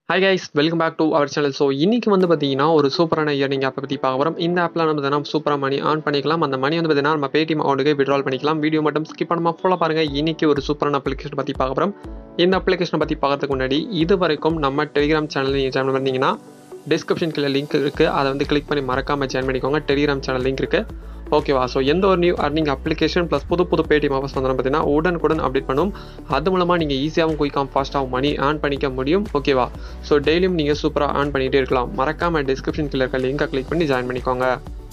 hi guys welcome back to our channel so இன்னைக்கு வந்து பார்த்தீங்கன்னா ஒரு சூப்பரான இயர்னிங் ஆப்பை பற்றி பார்க்க போகிறோம் இந்த ஆப்பில் நம்ம பார்த்தீங்கன்னா சூப்பராக மணி ஆன் பண்ணிக்கலாம் அந்த மணி வந்து பார்த்தீங்கன்னா நம்ம பேடிஎம் அக்கௌண்ட்டுக்கு விட்ரால் பண்ணிக்கலாம் வீடியோ மட்டும் ஸ்கிப் பண்ணாமல் ஃபுல்லாக பாருங்கள் இன்னைக்கு ஒரு சூப்பரான அப்ளிகேஷன் பற்றி பார்க்க போகிறோம் இந்த அப்ளிகேஷனை பற்றி பார்க்கறதுக்கு முன்னாடி இது வரைக்கும் நம்ம டெலிகிராம் சேனல் நீங்கள் ஜாயின் பண்ணிங்கன்னா டிஸ்கிரிப்ஷன் கீழே லிங்க் இருக்குது அதை வந்து கிளிக் பண்ணி மறக்காமல் ஜாயின் பண்ணிக்கோங்க டெலிகிராம் சேனல் லிங்க் இருக்குது ஓகேவா ஸோ எந்த ஒரு நியூ அர்னிங் அப்ளிகேஷன் ப்ளஸ் புது புது பேடிஎம் ஆஃபர்ஸ் வந்தாலும் பார்த்தீங்கன்னா உடனுக்குடன் அப்டேட் பண்ணும் அது மூலமாக நீங்கள் ஈஸியாகவும் குயிக்காகவும் ஃபாஸ்ட்டாகவும் மணி ஆன் பண்ணிக்க முடியும் ஓகேவா ஸோ டெய்லியும் நீங்கள் சூப்பராக ஆன் பண்ணிகிட்டே இருக்கலாம் மறக்காமல் டிஸ்கிரிப்ஷன் கீழே இருக்க லிங்கை கிளிக் பண்ணி ஜாயின் பண்ணிக்கோங்க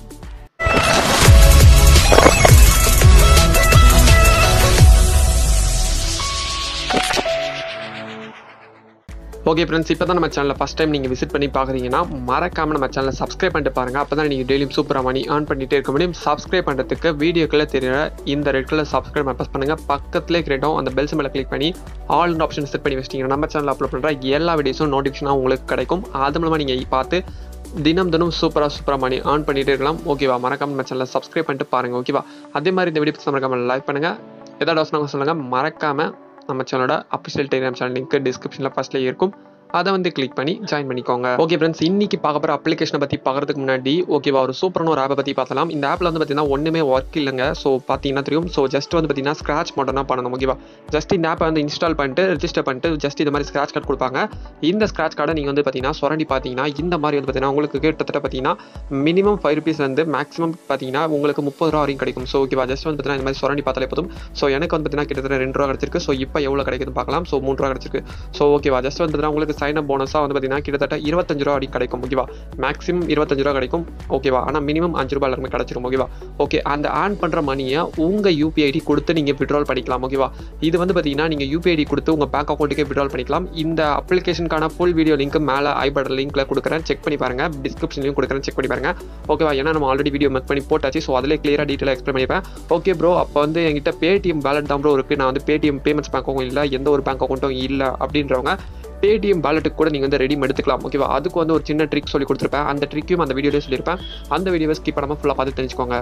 ஓகே ஃப்ரெண்ட்ஸ் இப்போ தான் நம்ம சேனலில் ஃபஸ்ட் டைம் நீங்கள் விசிட் பண்ணி பார்க்குறீங்கன்னா மறக்காமல் நம்ம சேனலை சப்ஸ்கிரைப் பண்ணிட்டு பாருங்கள் அப்போ தான் நீங்கள் டெய்லியும் சூப்பராக மணி ஆன் பண்ணிகிட்டே இருக்க முடியும் சப்ஸ்கிரைப் பண்ணுறதுக்கு வீடியோக்குள்ளே தெரியற இந்த ரெட் கலர் சப்ஸ்கிரைப் ப்ரெஸ் பண்ணுங்கள் பக்கத்துலேயே கிரியேட்டும் அந்த பெல்ஸ் மேலே கிளிக் பண்ணி ஆல் ஆப்ஷன் செட் பண்ணி வச்சிட்டிங்கன்னா நம்ம சேனல் அப்லோட் பண்ணுற எல்லா வீடியோஸும் நோட்டிஃபிகேஷனாக உங்களுக்கு கிடைக்கும் அது மூலமாக நீங்கள் பார்த்து தினம் தினம் சூப்பராக சூப்பராக மணி ஆன் பண்ணிகிட்டே இருக்கலாம் ஓகேவா மறக்காம நம்ம சேனலை சப்ஸ்கிரைப் பண்ணிட்டு பாருங்கள் ஓகேவா அதே மாதிரி இந்த வீடியோ மறக்காமல் லைக் பண்ணுங்கள் ஏதாவது டவுட்ஸ்னாங்க சொல்லுங்கள் மறக்காமல் நம்ம சேனலோட அஃபிஷியல் டெலிகிராம் சேனல் லிங்க் டிஸ்கிரிப்ஷனில் ஃபஸ்ட்டில் இருக்கும் அதை வந்து கிளிக் பண்ணி ஜாயின் பண்ணிக்கோங்க ஓகே ஃப்ரெண்ட்ஸ் இன்னைக்கு பார்க்க போகிற அப்ளிகேஷனை பற்றி பார்க்கறதுக்கு முன்னாடி ஓகேவா ஒரு சூப்பரான ஒரு ஆப்பை பற்றி பார்த்தலாம் இந்த ஆப்பில் வந்து பார்த்தீங்கன்னா ஒன்றுமே ஒர்க் இல்லைங்க ஸோ பார்த்தீங்கன்னா தெரியும் ஸோ ஜஸ்ட் வந்து பார்த்தீங்கன்னா ஸ்க்ராச் மட்டும் தான் பண்ணணும் ஓகேவா ஜஸ்ட் இந்த ஆப்பை வந்து இன்ஸ்டால் பண்ணிட்டு ரெஜிஸ்டர் பண்ணிட்டு ஜஸ்ட் இது மாதிரி ஸ்க்ராச் கார்டு கொடுப்பாங்க இந்த ஸ்க்ராச் கார்டை நீங்கள் வந்து பார்த்தீங்கன்னா சுரண்டி பார்த்தீங்கன்னா இந்த மாதிரி வந்து பார்த்தீங்கன்னா உங்களுக்கு கிட்டத்தட்ட பார்த்தீங்கன்னா மினிமம் ஃபைவ் ருபீஸ் வந்து மேக்ஸிமம் பார்த்தீங்கன்னா உங்களுக்கு முப்பது ரூபா வரைக்கும் கிடைக்கும் ஸோ ஓகேவா ஜஸ்ட் வந்து பார்த்தீங்கன்னா இந்த மாதிரி சுரண்டி பார்த்தாலே போதும் ஸோ எனக்கு வந்து பார்த்தீங்கன்னா கிட்டத்தட்ட ரெண்டு ரூபா கிடச்சிருக்கு ஸோ இப்போ எவ்வளோ கிடைக்குதுன்னு பார்க்கலாம் ஸோ மூணு ரூபா கிடச்சிருக்கு ஸோ ஓகேவா ஜஸ்ட் வந்து பார்த்தீங்கன்னா உங்களுக்கு சைன் அப் போனஸாக வந்து பார்த்தீங்கன்னா கிட்டத்தட்ட இருபத்தஞ்சு ரூபா வரைக்கும் கிடைக்கும் ஓகேவா மேக்ஸிமம் இருபத்தஞ்சு ரூபா கிடைக்கும் ஓகேவா ஆனால் மினிமம் அஞ்சு ரூபா எல்லாருமே கிடைச்சிரும் ஓகேவா ஓகே அந்த ஆன் பண்ணுற மணியை உங்கள் யூபிஐடி கொடுத்து நீங்கள் விட்ரால் பண்ணிக்கலாம் ஓகேவா இது வந்து பார்த்தீங்கன்னா நீங்கள் யூபிஐடி கொடுத்து உங்கள் பேங்க் அக்கௌண்ட்டுக்கே விட்ரால் பண்ணிக்கலாம் இந்த அப்ளிகேஷனுக்கான ஃபுல் வீடியோ லிங்க் மேலே ஐ பட்டன் லிங்க்ல கொடுக்குறேன் செக் பண்ணி பாருங்க டிஸ்கிரிப்ஷன்லையும் கொடுக்குறேன் செக் பண்ணி பாருங்க ஓகேவா ஏன்னா நம்ம ஆல்ரெடி வீடியோ மேக் பண்ணி போட்டாச்சு ஸோ அதிலே கிளியராக டீட்டெயிலாக எக்ஸ்பிளைன் பண்ணிப்பேன் ஓகே ப்ரோ அப்போ வந்து என்கிட்ட பேடிஎம் பேலட் தான் ப்ரோ இருக்குது நான் வந்து பேடிஎம் பேமெண்ட்ஸ் பேங்க் அக்கௌண்ட் இல்லை எந்த ஒரு பேங்க் அக்கௌண்ட்டும் இல்லை அப்படின்றவங்க பேடிஎம் பேலட்டுக்கு கூட நீங்கள் வந்து ரெடி எடுத்துக்கலாம் ஓகேவா அதுக்கு வந்து ஒரு சின்ன ட்ரிக் சொல்லி கொடுத்துருப்பேன் அந்த ட்ரிக்கையும் அந்த வீடியோலேயே சொல்லியிருப்பேன் அந்த வீடியோவை ஸ்கிப் பண்ணாமல் ஃபுல்லாக பார்த்து தெரிஞ்சுக்கோங்க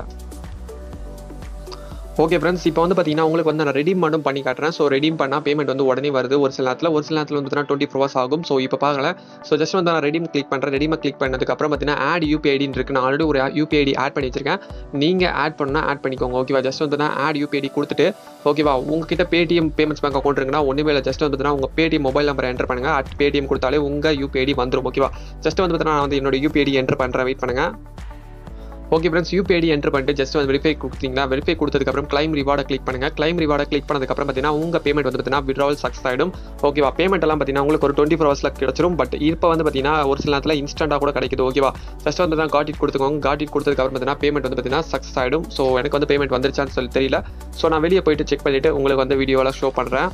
ஓகே ஃப்ரெண்ட்ஸ் இப்போ வந்து பார்த்தீங்கன்னா உங்களுக்கு வந்து நான் ரெடீம் மட்டும் பண்ணி காட்டுறேன் ஸோ ரெடீம் பண்ணால் பேமெண்ட் வந்து உடனே வருது ஒரு சில நேரத்தில் ஒரு சில நேரத்தில் வந்து டுவெண்ட்டி ஃபோர் ஹவர்ஸ் ஆகும் ஸோ இப்போ பார்க்கல ஸோ ஜஸ்ட் வந்து நான் ரெடீம் கிளிக் பண்ணுறேன் ரெடீமை கிளிக் பண்ணதுக்கப்புறம் பார்த்தீங்கன்னா ஆட் யூபிஐடின்னு இருக்கு நான் ஆல்ரெடி ஒரு யூபிஐடி ஆட் பண்ணி வச்சிருக்கேன் நீங்கள் ஆட் பண்ணால் ஆட் பண்ணிக்கோங்க ஓகேவா ஜஸ்ட் வந்து நான் ஆட் யூபிஐடி கொடுத்துட்டு ஓகேவா உங்ககிட்ட பேடிஎம் பேமெண்ட்ஸ் பேங்க் அக்கௌண்ட் இருக்குன்னா ஒன்றுமே இல்லை ஜஸ்ட் வந்து பார்த்தீங்கன்னா உங்கள் பேடிஎம் மொபைல் நம்பர் என்டர் பண்ணுங்கள் அட் பேடிஎம் கொடுத்தாலே உங்கள் யூபிஐடி வந்துடும் ஓகேவா ஜஸ்ட் வந்து பார்த்தீங்கன்னா நான் வந்து என்னோட யூபிஐடி என்டர் பண்ணுறேன் வெயிட் பண்ணுங்கள் ஓகே ஃப்ரெண்ட்ஸ் யூபிஐடி என்டர் பண்ணிட்டு ஜஸ்ட் வந்து வெரிஃபை கொடுத்தீங்கன்னா வெரிஃபை கொடுத்ததுக்கப்புறம் கிளைம் ரிவார்டை கிளிக் பண்ணுங்க கிளைம் ரிவார்டை கிளிக் பண்ணதுக்கப்புறம் பார்த்தீங்கன்னா உங்கள் பேமெண்ட் வந்து பார்த்தீங்கன்னா விட்ராவல் சக்ஸ் ஆகிடும் ஓகேவா பேமெண்ட் எல்லாம் பார்த்தீங்கன்னா உங்களுக்கு ஒரு டுவெண்ட்டி ஃபோர் ஹவர்ஸில் கிடச்சிரும் பட் இப்போ வந்து பார்த்தீங்கன்னா ஒரு சில நேரத்தில் இன்ஸ்டன்ட்டாக கூட கிடைக்குது ஓகேவா ஜஸ்ட் வந்து தான் காட்டிட் கொடுத்துக்கோங்க காட்டிட் கொடுத்ததுக்கப்புறம் பார்த்தீங்கன்னா பேமெண்ட் வந்து பார்த்தீங்கன்னா சக்ஸ் ஆகிடும் ஸோ எனக்கு வந்து பேமெண்ட் வந்துருச்சான்னு சொல்லி தெரியல ஸோ நான் வெளியே போயிட்டு செக் பண்ணிவிட்டு உங்களுக்கு வந்து வீடியோவில் ஷோ பண்ணுறேன்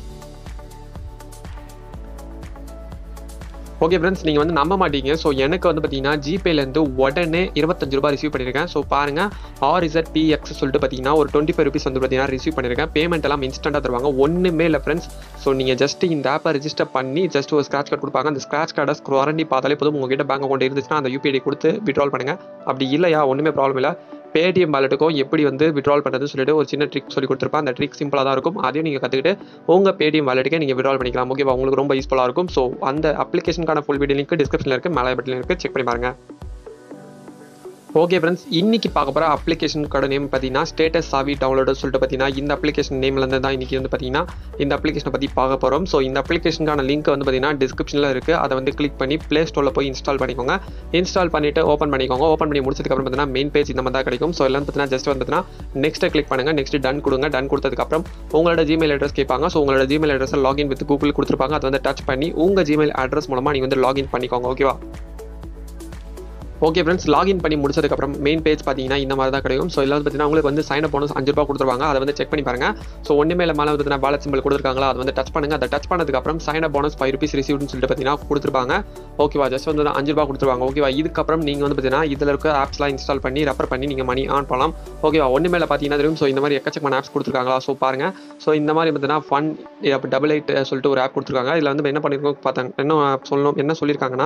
ஓகே ஃப்ரெண்ட்ஸ் நீங்கள் வந்து நம்ப மாட்டீங்க ஸோ எனக்கு வந்து பார்த்தீங்கன்னா ஜிபேலேருந்து உடனே இருபத்தஞ்சு ரூபாய் ரிசீவ் பண்ணியிருக்கேன் ஸோ பாருங்கள் ஆர் இசட் பிஎக்ஸ் சொல்லிட்டு பார்த்தீங்கன்னா ஒரு டுவெண்ட்டி ஃபைவ் ருபீஸ் வந்து பார்த்தீங்கன்னா ரிசீவ் பண்ணியிருக்கேன் பேமெண்ட் எல்லாம் இன்ஸ்டண்ட்டாக தருவாங்க ஒன்றுமே இல்லை ஃப்ரெண்ட்ஸ் ஸோ நீங்கள் ஜஸ்ட் இந்த ஆப்பை ரிஜிஸ்டர் பண்ணி ஜஸ்ட் ஒரு ஸ்க்ராச் கார்டு கொடுப்பாங்க அந்த ஸ்க்ராச் கார்டை ஸ்க்ரோரண்டி பார்த்தாலே போதும் உங்ககிட்ட பேங்க் அக்கௌண்ட் இருந்துச்சுன்னா அந்த யூபிஐடி கொடுத்து விட்ரால் பண்ணுங்கள் அப்படி இல்லையா ஒன்றுமே ப்ராப்ளம் இல்லை பேடிஎம் வாலெட்டுக்கும் எப்படி வந்து விட்ரால் பண்ணுறதுன்னு சொல்லிட்டு ஒரு சின்ன ட்ரிக் சொல்லி கொடுத்துருப்பேன் அந்த ட்ரிக் சிம்பிளாக தான் இருக்கும் அதையும் நீங்கள் கற்றுக்கிட்டு உங்கள் பேடிஎம் வாலெட்டுக்கே நீங்கள் விட்ரால் பண்ணிக்கலாம் ஓகேவா உங்களுக்கு ரொம்ப யூஸ்ஃபுல்லாக இருக்கும் ஸோ அந்த அப்ளிகேஷனுக்கான ஃபுல் வீடியோ லிங்க் டிஸ்கிரிப்ஷனில் இருக்குது மேலே பட்டில் இருக்குது செக் பண்ணி பாருங்கள் ஓகே ஃப்ரெண்ட்ஸ் இன்னைக்கு பார்க்க போகிற அப்ளிகேஷனுக்கோட நேம் பார்த்தீங்கன்னா ஸ்டேட்டஸ் சாவி டவுன்லோடு சொல்லிட்டு பார்த்தீங்கன்னா இந்த அப்ளிகேஷன் நேம்லேருந்து தான் இன்றைக்கி வந்து பார்த்தீங்கன்னா இந்த அப்ளிகேஷனை பற்றி பார்க்க போகிறோம் ஸோ இந்த அப்ளிகேஷனுக்கான லிங்க் வந்து பார்த்தீங்கன்னா டிஸ்கிரிப்ஷனில் இருக்குது அதை வந்து கிளிக் பண்ணி ப்ளே ஸ்டோரில் போய் இன்ஸ்டால் பண்ணிக்கோங்க இன்ஸ்டால் பண்ணிவிட்டு ஓப்பன் பண்ணிக்கோங்க ஓப்பன் பண்ணி முடிச்சதுக்கப்புறம் பார்த்தீங்கன்னா மெயின் பேஜ் இந்த மாதிரி தான் கிடைக்கும் ஸோ எல்லாம் பார்த்தீங்கன்னா ஜஸ்ட் வந்துன்னா நெக்ஸ்ட்டை கிளிக் பண்ணுங்கள் நெக்ஸ்ட் டன் கொடுங்க டன் கொடுத்ததுக்கப்புறம் உங்களோட ஜிமெயில் அட்ரஸ் கேட்பாங்க ஸோ உங்களோட ஜிமெயில் அட்ரஸை லாகின் வித் கூகுள் கொடுத்துருப்பாங்க அதை வந்து டச் பண்ணி உங்கள் ஜிமெயில் அட்ரஸ் மூலமாக நீங்கள் வந்து லாகின் பண்ணிக்கோங்க ஓகேவா ஓகே ஃப்ரெண்ட்ஸ் லாகின் பண்ணி முடிச்சதுக்கப்புறம் மெயின் பேஜ் பார்த்தீங்கன்னா இந்த மாதிரி தான் கிடைக்கும் ஸோ எல்லாம் பார்த்தீங்கன்னா உங்களுக்கு வந்து சைன் அப் போனஸ் அஞ்சு ரூபா கொடுத்துருவாங்க அதை வந்து செக் பண்ணி பாருங்க ஸோ ஒன்றுமே இல்லை மேலே வந்து பேலட் சிம்பிள் கொடுத்துருக்காங்களா அதை வந்து டச் பண்ணுங்க அதை டச் பண்ணதுக்கப்புறம் sign up bonus five rupees ரிசீவ்னு சொல்லிட்டு பார்த்தீங்கன்னா கொடுத்துருப்பாங்க ஓகேவா ஜஸ்ட் வந்து அஞ்சு ரூபா கொடுத்துருவாங்க ஓகேவா இதுக்கப்புறம் நீங்கள் வந்து பார்த்தீங்கன்னா இதில் இருக்க ஆப்ஸ்லாம் இன்ஸ்டால் பண்ணி ரெஃபர் பண்ணி நீங்கள் மணி ஆன் பண்ணலாம் ஓகேவா ஒன்று மேலே பார்த்தீங்கன்னா தெரியும் ஸோ இந்த மாதிரி எக்கச்சக்கமான ஆப்ஸ் கொடுத்துருக்காங்களா ஸோ பாருங்க ஸோ இந்த மாதிரி பார்த்தீங்கன்னா ஃபன் டபுள் எயிட் சொல்லிட்டு ஒரு ஆப் கொடுத்துருக்காங்க இதில் வந்து என்ன பண்ணிருக்கோம் பார்த்தாங்க என்ன சொல்லணும் என்ன சொல்லியிருக்காங்கன்னா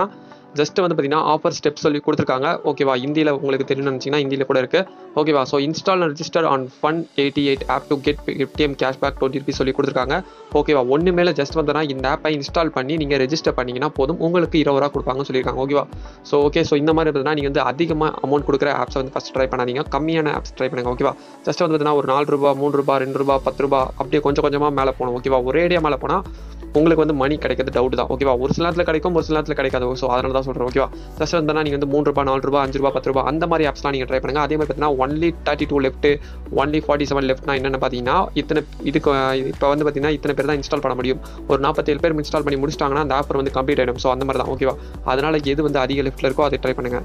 ஜஸ்ட் வந்து பார்த்தீங்கன்னா ஆஃபர் ஸ்டெப் சொல்லி கொடுத்துருக்காங்க ஓகேவா ஹிந்தியில் உங்களுக்கு தெரியணும்னு நினச்சிங்கன்னா ஹிந்தியில் கூட இருக்குது ஓகேவா so install and register on Fun eighty eight app to get ஃபிஃப்டிஎம் கேஷ்பேக் டுவெண்ட்டி ருபீஸ் சொல்லி கொடுத்துருக்காங்க ஓகேவா ஒன்று மேலே ஜஸ்ட் வந்தனா இந்த ஆப்பை இன்ஸ்டால் பண்ணி நீங்கள் ரெஜிஸ்டர் பண்ணிங்கன்னா போதும் உங்களுக்கு இருபது ரூபா கொடுப்பாங்கன்னு சொல்லியிருக்காங்க ஓகேவா ஸோ ஓகே ஸோ இந்த மாதிரி இருந்ததுன்னா நீங்கள் வந்து அதிகமாக அமௌண்ட் கொடுக்குற ஆப்ஸை வந்து ஃபஸ்ட் ட்ரை பண்ணாதீங்க கம்மியான ஆப்ஸ் ட்ரை பண்ணுங்க ஓகேவா ஜஸ்ட் வந்து பார்த்தீங்கன்னா ஒரு நாலு ரூபா மூணு ரூபா ரெண்டு ரூபா பத்து ரூபா அப்படியே கொஞ்சம் கொஞ்சமாக மேலே போகணும் ஓகேவா ஒரேடியாக மேலே போனால் உங்களுக்கு வந்து மணி கிடைக்கிறது டவுட் தான் ஓகேவா ஒரு சில நேரத்தில் கிடைக்கும் ஒரு சில நேரத்தில் கிடைக்காது ஸோ அதனால தான் சொல்கிறேன் ஓகேவா ஜஸ்ட் வந்தா நீங்கள் வந்து மூணு ரூபா நாலு ரூபா அஞ்சு ரூபா பத்து ரூபா அந்த மாதிரி ஆப்ஸ்லாம் நீங்கள் ட்ரை பண்ணுங்க அதே மாதிரி பார்த்தீங்கன்னா only thirty two left only forty seven லெஃப்ட்னா என்னென்னு பார்த்தீங்கன்னா இத்தனை இதுக்கு இப்போ வந்து பார்த்தீங்கன்னா இத்தனை பேர் தான் இன்ஸ்டால் பண்ண முடியும் ஒரு நாற்பத்தேழு பேர் இன்ஸ்டால் பண்ணி முடிச்சிட்டாங்கன்னா அந்த ஆஃபர் வந்து கம்ப்ளீட் ஆகிடும் ஸோ அந்த மாதிரி தான் ஓகேவா அதனால எது வந்து அதிக லெஃப்ட்டில் இருக்கோ அதை ட்ரை பண்ணுங்க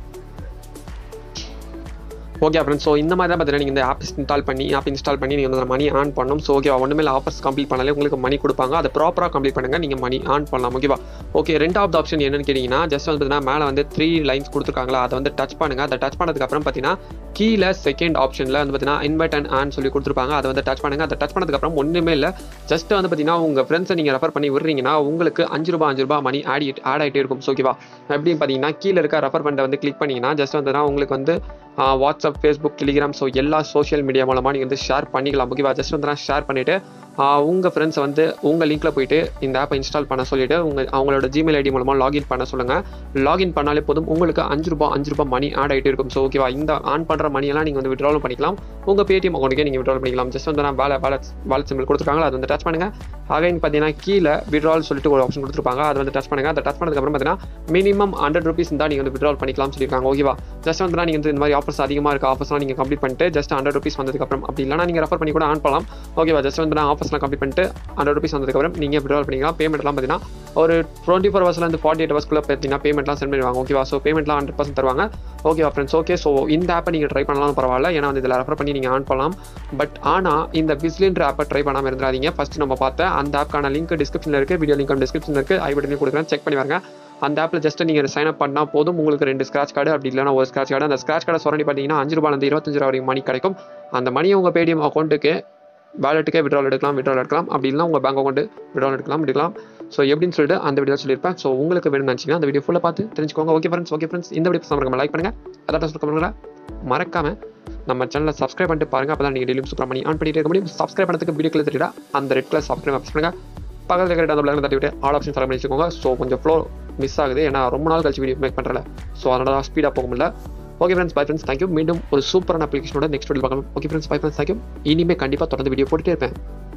ஓகே ஃப்ரெண்ட்ஸ் ஸோ இந்த மாதிரி தான் பார்த்தீங்கன்னா நீங்கள் இந்த ஆப் இன்ஸ்டால் பண்ணி ஆப் இன்ஸ்டால் பண்ணி நீங்கள் வந்து மணி ஆன் பண்ணணும் ஸோ ஓகேவா ஒன்றுமே ஆஃபர்ஸ் கம்ப்ளீட் பண்ணாலே உங்களுக்கு மணி கொடுப்பாங்க அதை ப்ராப்பராக கம்ப்ளீட் பண்ணுங்கள் நீங்கள் மணி ஆன் பண்ணலாம் ஓகேவா ஓகே ரெண்டாவது ஆப்ஷன் என்னன்னு கேட்டிங்கன்னா ஜஸ்ட் வந்து பார்த்தீங்கன்னா மேலே வந்து த்ரீ லைன்ஸ் கொடுத்துருக்காங்களா அதை வந்து டச் பண்ணுங்கள் அதை டச் பண்ணதுக்கப்புறம் பார்த்தீங்கன்னா கீழே செகண்ட் ஆப்ஷனில் வந்து பார்த்தீங்கன்னா இன்வைட் அண்ட் ஆன் சொல்லி கொடுத்துருப்பாங்க அதை வந்து டச் பண்ணுங்கள் அதை டச் பண்ணதுக்கப்புறம் ஒன்றுமே இல்லை ஜஸ்ட் வந்து பார்த்தீங்கன்னா உங்கள் ஃப்ரெண்ட்ஸை நீங்கள் ரெஃபர் பண்ணி விடுறீங்கன்னா உங்களுக்கு அஞ்சு ரூபா அஞ்சு ரூபா மணி ஆடி ஆட் ஆகிட்டே இருக்கும் ஸோ ஓகேவா எப்படின்னு பார்த்தீங்கன்னா கீழே இருக்க ரெஃபர் பண்ண வந்து கிளிக் பண்ணிங்கன்னா ஜஸ்ட் வந்து உங்களுக்கு வந்து வாட்ஸ்அப் ஃபேஸ்புக் டெலிகிராம் ஸோ எல்லா சோஷியல் மீடியா மூலமாக நீங்கள் வந்து ஷேர் பண்ணிக்கலாம் ஓகேவா ஜஸ்ட் வந்து ஷேர் பண்ணிவிட்டு உங்கள் ஃப்ரெண்ட்ஸை வந்து உங்கள் லிங்க்கில் போயிட்டு இந்த ஆப்பை இன்ஸ்டால் பண்ண சொல்லிவிட்டு உங்கள் அவங்களோட ஜிமெயில் ஐடி மூலமாக லாகின் பண்ண சொல்லுங்கள் லாகின் பண்ணாலே போதும் உங்களுக்கு அஞ்சு ரூபா அஞ்சு ரூபா மணி ஆட் ஆகிட்டே இருக்கும் ஸோ ஓகேவா இந்த ஆன் பண்ணுற மணியெல்லாம் நீங்கள் வந்து விட்ராலும் பண்ணிக்கலாம் உங்கள் பேடிஎம் அக்கௌண்ட்டுக்கே நீங்கள் விட்ரால் பண்ணிக்கலாம் ஜஸ்ட் வந்து நான் வேலை வேலை வாலெட் சிம்பிள் கொடுத்துருக்காங்க அதை வந்து டச் பண்ணுங்கள் அகைன் பார்த்தீங்கன்னா கீழே விட்ரால் சொல்லிட்டு ஒரு ஆப்ஷன் கொடுத்துருப்பாங்க அதை வந்து டச் பண்ணுங்கள் அதை டச் பண்ணதுக்கப்புறம் பார்த்தீங்கன்னா மினிமம் ஹண்ட்ரட் ருபீஸ் தான் நீங்கள் வந்து விட்ரால் பண்ணிக்கலாம் சொல்லியிருக்காங்க ஓகேவா ஜஸ்ட் வந்து நீங்கள் வந்து இந்த மாதிரி ஆஃபர்ஸ் அதிகமாக இருக்க ஆஃபர்ஸ்லாம் நீங்கள் கம்ப்ளீட் பண்ணிட்டு ஜஸ்ட் ஹண்ட்ரட் ருபீஸ் வந்ததுக்கப்புறம் அப்படி இல்லைனா நீங்கள் ரெஃபர் பண்ணி கூட ஆன் பண்ணலாம் ஓகேவா ஜஸ்ட் வந்து நான் ஆஃபர்ஸ்லாம் கம்ப்ளீட் பண்ணிட்டு ஹண்ட்ரட் ருபீஸ் வந்ததுக்கப்புறம் நீங்கள் விட்ரால் பண்ணிக்கலாம் பேமெண்ட்லாம் பார்த்தீங்கன்னா ஒரு டுவெண்ட்டி ஃபோர் ஹவர்ஸ்லேருந்து ஃபார்ட்டி எயிட் ஹவர்ஸ்க்குள்ளே பார்த்தீங்கன்னா பேமெண்ட்லாம் சென்ட் பண்ணுவாங்க ஓகேவா ஸோ பேமெண்ட்லாம் ஹண்ட்ரட் பர்சன்ட் தருவாங்க ஓகேவா ஃப்ரெண்ட்ஸ் ஓகே ஸோ இந்த ஆப்பை நீங்கள் ட்ரை பண்ணலாம் பரவாயில்ல ஏன்னா வந்து இதில் ரெஃபர் பண்ணி நீங்கள் ஆன் பண்ணலாம் பட் ஆனால் இந்த விஸ்லின்ற ஆப்பை ட்ரை பண்ணாமல் இருந்துடாதீங்க ஃபஸ்ட் நம்ம பார்த்த அந்த ஆப்க்கான லிங்க் டிஸ்கிரிப்ஷனில் இருக்குது வீடியோ லிங்க் டிஸ்கிரிப்ஷனில் இருக்குது ஐ பட்டனையும் கொடுக்குறேன் செக் பண்ணி வாங்க அந்த ஆப்பில் ஜஸ்ட் நீங்கள் சைன் அப் பண்ணால் போதும் உங்களுக்கு ரெண்டு ஸ்க்ராச் கார்டு அப்படி இல்லைனா ஒரு ஸ்க்ராச் கார்டு அந்த ஸ்க்ராச் கார்டை சொரணி பார்த்தீங்கன்னா அஞ்சு ரூபாயிலிருந்து இருபத்தஞ்சு ரூபா வரைக்கும் மணி கிடைக்கும் அந்த மணியை உங்கள் பேடிஎம் அக்கௌண்ட்டுக்கு வேலெட்டுக்கே விட்ரால் எடுக்கலாம் விட்ரால் எடுக்கலாம் அப்படி இல்லைனா உங்கள் பேங்க் அக்கௌண்ட் விட்ரால் எடுக்கலாம் எடுக்கலாம் ஸோ எப்படின்னு சொல்லிட்டு அந்த வீடியோ சொல்லியிருப்பேன் ஸோ உங்களுக்கு வேணும்னு நினச்சிங்கன்னா அந்த வீடியோ ஃபுல்லாக பார்த்து தெரிஞ்சுக்கோங்க ஓகே ஃப்ரெண்ட்ஸ் ஓகே ஃப்ரெண்ட்ஸ் இந்த வீடியோ நம்ம லைக் பண்ணுங்கள் அதான் சொல்ல மறக்காம நம்ம சேனலை சப்ஸ்கிரைப் பண்ணிட்டு பாருங்க அப்போ தான் நீங்கள் டெய்லியும் சூப்பர் பண்ணி ஆன் பண்ணிட்டு இருக்க முடியும் சப்ஸ்கிரைப் பண்ணதுக்கு வீடியோக்கில் தெரியல அந்த ரெட் கலர் சப்ஸ்கிரைப் ஆப்ஸ் பண்ணுங்க பக்கத்தில் இருக்கிற அந்த பிளாக் தட்டி விட்டு ஆல் ஆப்ஷன் செலக்ட் பண்ணி வச்சுக்கோங்க ஸோ கொஞ்சம் ஃப்ளோ மிஸ் ஆகுது ஏன்னா ரொம்ப நாள் கழிச்சு வீடியோ மேக் பண்ணுறல ஸோ அதனால தான் ஸ்பீடாக போக முடியல okay friends bye friends thank you மீண்டும் ஒரு சூப்பரான அப்ளிகேஷனோட நெக்ஸ்ட் வீடியோ பார்க்கலாம் okay friends bye friends thank you இனிமேல் கண்டிப்பாக தொடர்ந்து வீடியோ போட்டுட்டே இருப்பேன்